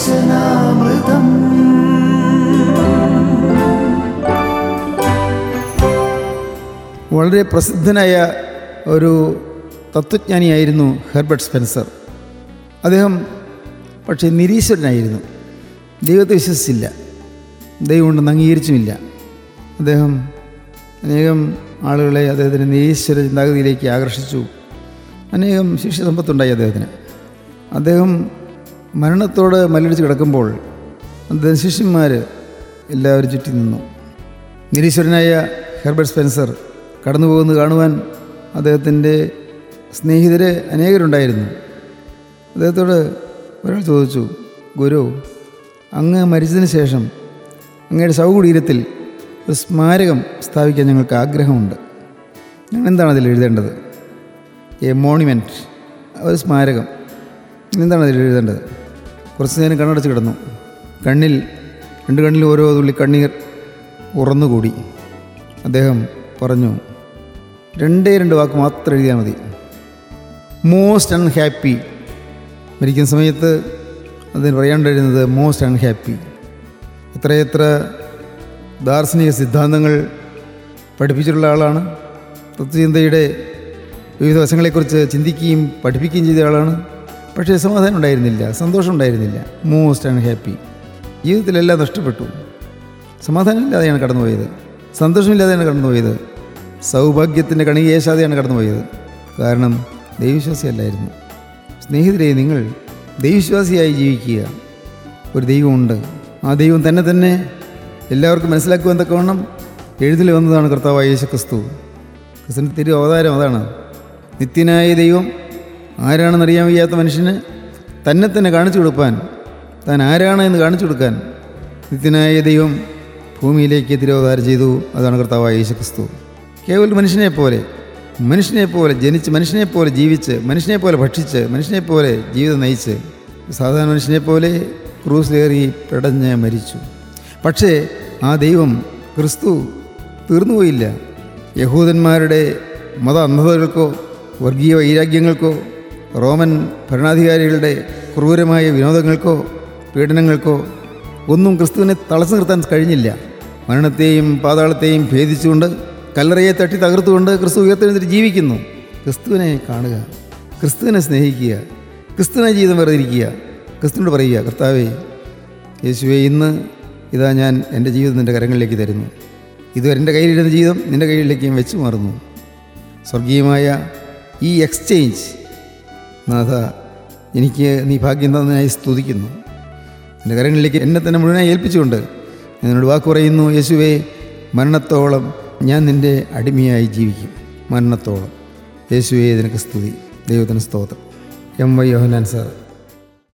വചനാമൃതം വളരെ പ്രസിദ്ധനായ ഒരു തത്വജ്ഞാനിയായിരുന്നു ഹെർബർട്ട് സ്പെൻസർ അദ്ദേഹം പക്ഷേ നിരീശ്വരനായിരുന്നു ദൈവത്തെ വിശ്വസിച്ചില്ല ദൈവമുണ്ടെന്ന് അംഗീകരിച്ചുമില്ല അദ്ദേഹം അനേകം ആളുകളെ അദ്ദേഹത്തിൻ്റെ നിരീശ്വര ചിന്താഗതിയിലേക്ക് ആകർഷിച്ചു അനേകം ശിഷ്യസമ്പത്തുണ്ടായി അദ്ദേഹത്തിന് അദ്ദേഹം മരണത്തോട് മല്ലടിച്ച് കിടക്കുമ്പോൾ അദ്ദേഹം ശിഷ്യന്മാർ എല്ലാവരും ചുറ്റി നിന്നു നിരീശ്വരനായ ഹെർബർട്ട് സ്പെൻസർ കടന്നു പോകുന്നത് കാണുവാൻ അദ്ദേഹത്തിൻ്റെ സ്നേഹിതർ അനേകരുണ്ടായിരുന്നു അദ്ദേഹത്തോട് ഒരാൾ ചോദിച്ചു ഗുരു അങ്ങ് മരിച്ചതിന് ശേഷം അങ്ങയുടെ ശവകുടീരത്തിൽ ഒരു സ്മാരകം സ്ഥാപിക്കാൻ ഞങ്ങൾക്ക് ആഗ്രഹമുണ്ട് ഞങ്ങൾ എന്താണ് അതിൽ എഴുതേണ്ടത് എ മോണിമെൻറ്റ് ഒരു സ്മാരകം എന്താണ് അതിൽ എഴുതേണ്ടത് കുറച്ച് നേരം കണ്ണടച്ച് കിടന്നു കണ്ണിൽ രണ്ട് കണ്ണിൽ ഓരോ തുള്ളി കണ്ണീർ ഉറന്നുകൂടി അദ്ദേഹം പറഞ്ഞു രണ്ടേ രണ്ട് വാക്ക് മാത്രം എഴുതിയാൽ മതി മോസ്റ്റ് അൺഹാപ്പി മരിക്കുന്ന സമയത്ത് അതിന് പറയാണ്ടിരുന്നത് മോസ്റ്റ് അൺഹാപ്പി എത്രയെത്ര ദാർശനിക സിദ്ധാന്തങ്ങൾ പഠിപ്പിച്ചിട്ടുള്ള ആളാണ് തത്വചിന്തയുടെ വിവിധ വശങ്ങളെക്കുറിച്ച് ചിന്തിക്കുകയും പഠിപ്പിക്കുകയും ചെയ്ത ആളാണ് പക്ഷേ സമാധാനം ഉണ്ടായിരുന്നില്ല സന്തോഷം ഉണ്ടായിരുന്നില്ല മോസ്റ്റ് അൺഹാപ്പി ജീവിതത്തിലെല്ലാം നഷ്ടപ്പെട്ടു സമാധാനമില്ലാതെയാണ് കടന്നുപോയത് സന്തോഷമില്ലാതെയാണ് കടന്നുപോയത് സൗഭാഗ്യത്തിൻ്റെ കണികേശാതെയാണ് കടന്നുപോയത് കാരണം ദൈവവിശ്വാസിയല്ലായിരുന്നു സ്നേഹിതരെ നിങ്ങൾ ദൈവവിശ്വാസിയായി ജീവിക്കുക ഒരു ദൈവമുണ്ട് ആ ദൈവം തന്നെ തന്നെ എല്ലാവർക്കും മനസ്സിലാക്കുവാൻ തക്കവണ്ണം എഴുതിൽ വന്നതാണ് കർത്താവായ യേശു ക്രിസ്തു ക്രിസ്തുവിൻ്റെ തിരു അവതാരം അതാണ് നിത്യനായ ദൈവം ആരാണെന്നറിയാൻ വയ്യാത്ത മനുഷ്യന് തന്നെ തന്നെ കാണിച്ചു കൊടുക്കാൻ താൻ ആരാണ് എന്ന് കാണിച്ചു കൊടുക്കാൻ നിത്യനായ ദൈവം ഭൂമിയിലേക്ക് തിരോധാരം ചെയ്തു അതാണ് കർത്താവായ യേശു ക്രിസ്തു കേവലം മനുഷ്യനെ പോലെ മനുഷ്യനെ പോലെ ജനിച്ച് മനുഷ്യനെ പോലെ ജീവിച്ച് മനുഷ്യനെ പോലെ ഭക്ഷിച്ച് മനുഷ്യനെ പോലെ ജീവിതം നയിച്ച് സാധാരണ മനുഷ്യനെ പോലെ ക്രൂസിലേറി പിടഞ്ഞ് മരിച്ചു പക്ഷേ ആ ദൈവം ക്രിസ്തു തീർന്നുപോയില്ല യഹൂദന്മാരുടെ മത അന്ധതകൾക്കോ വർഗീയ വൈരാഗ്യങ്ങൾക്കോ റോമൻ ഭരണാധികാരികളുടെ ക്രൂരമായ വിനോദങ്ങൾക്കോ പീഡനങ്ങൾക്കോ ഒന്നും ക്രിസ്തുവിനെ തളച്ചു നിർത്താൻ കഴിഞ്ഞില്ല മരണത്തെയും പാതാളത്തെയും ഭേദിച്ചുകൊണ്ട് കല്ലറയെ തട്ടി തകർത്തുകൊണ്ട് ക്രിസ്തു ഉയർത്തെഴുന്നിട്ട് ജീവിക്കുന്നു ക്രിസ്തുവിനെ കാണുക ക്രിസ്തുവിനെ സ്നേഹിക്കുക ക്രിസ്തുവിനെ ജീവിതം വെറുതെ ഇരിക്കുക ക്രിസ്തുവിനോട് പറയുക കർത്താവേ യേശുവെ ഇന്ന് ഇതാ ഞാൻ എൻ്റെ ജീവിതം നിൻ്റെ കരങ്ങളിലേക്ക് തരുന്നു ഇതുവരെ എൻ്റെ കയ്യിലിരുന്ന ജീവിതം നിൻ്റെ കയ്യിലേക്ക് ഞാൻ വെച്ച് മാറുന്നു സ്വർഗീയമായ ഈ എക്സ്ചേഞ്ച് നാഥ എനിക്ക് നീ ഭാഗ്യം തന്നതിനായി സ്തുതിക്കുന്നു എൻ്റെ കരങ്ങളിലേക്ക് എന്നെ തന്നെ മുഴുവനായി ഏൽപ്പിച്ചുകൊണ്ട് ഞാൻ നിന്നോട് വാക്ക് പറയുന്നു യേശുവേ മരണത്തോളം ഞാൻ നിൻ്റെ അടിമയായി ജീവിക്കും മരണത്തോളം യേശുവേ നിനക്ക് സ്തുതി ദൈവത്തിന് സ്തോത്രം എം വൈ യോഹനാൻ സാർ